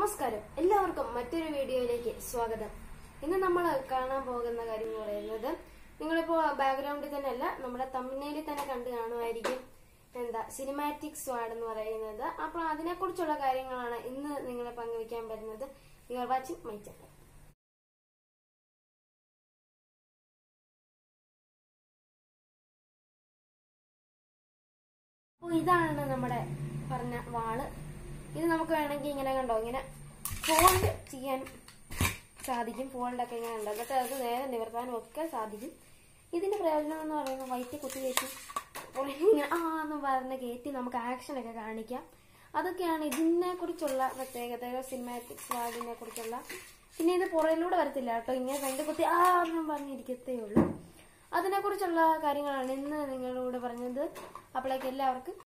നമസ്കാരം എല്ലാവർക്കും മറ്റൊരു വീഡിയോയിലേക്ക് സ്വാഗതം ഇന്ന് നമ്മൾ കാണാൻ പോകുന്ന കാര്യം എന്ന് പറയുന്നത് നിങ്ങളിപ്പോ ബാക്ക്ഗ്രൗണ്ടിൽ തന്നെ അല്ല നമ്മുടെ തമിഴ്നയിൽ തന്നെ കണ്ടു കാണുമായിരിക്കും എന്താ സിനിമാറ്റിക് സ്വാഡ് എന്ന് പറയുന്നത് അപ്പോൾ അതിനെക്കുറിച്ചുള്ള കാര്യങ്ങളാണ് ഇന്ന് നിങ്ങളെ പങ്കുവയ്ക്കാൻ വരുന്നത് you are watching my channel അപ്പോൾ ഇതാണ് നമ്മുടെ പറഞ്ഞ വാള് ഇത് നമുക്ക് വേണമെങ്കിൽ ഇങ്ങനെ കണ്ടോ ഇങ്ങനെ ഫോൾഡ് ചെയ്യാൻ സാധിക്കും ഫോൾഡൊക്കെ ഇങ്ങനെ ഉണ്ട് എന്നിട്ട് അത് നേരെ നിവർത്താനും ഒക്കെ സാധിക്കും ഇതിന്റെ പ്രയോജനം എന്ന് പറയുന്നത് വൈറ്റ് കുത്തി കയറ്റി അപ്പോൾ ഇങ്ങനെ ആ എന്ന് പറഞ്ഞ് കയറ്റി നമുക്ക് ആക്ഷനൊക്കെ കാണിക്കാം അതൊക്കെയാണ് ഇതിനെ കുറിച്ചുള്ള പ്രത്യേകതകൾ സിനിമാറ്റിക് സ്വാഡിനെ കുറിച്ചുള്ള പിന്നെ ഇത് പുറയിലൂടെ വരത്തില്ല കേട്ടോ ഇങ്ങനെ രണ്ട് കുത്തി ആ എന്നും പറഞ്ഞിരിക്കത്തേ ഉള്ളൂ അതിനെക്കുറിച്ചുള്ള കാര്യങ്ങളാണ് ഇന്ന് നിങ്ങളോട് പറഞ്ഞത് അപ്പോഴേക്ക് എല്ലാവർക്കും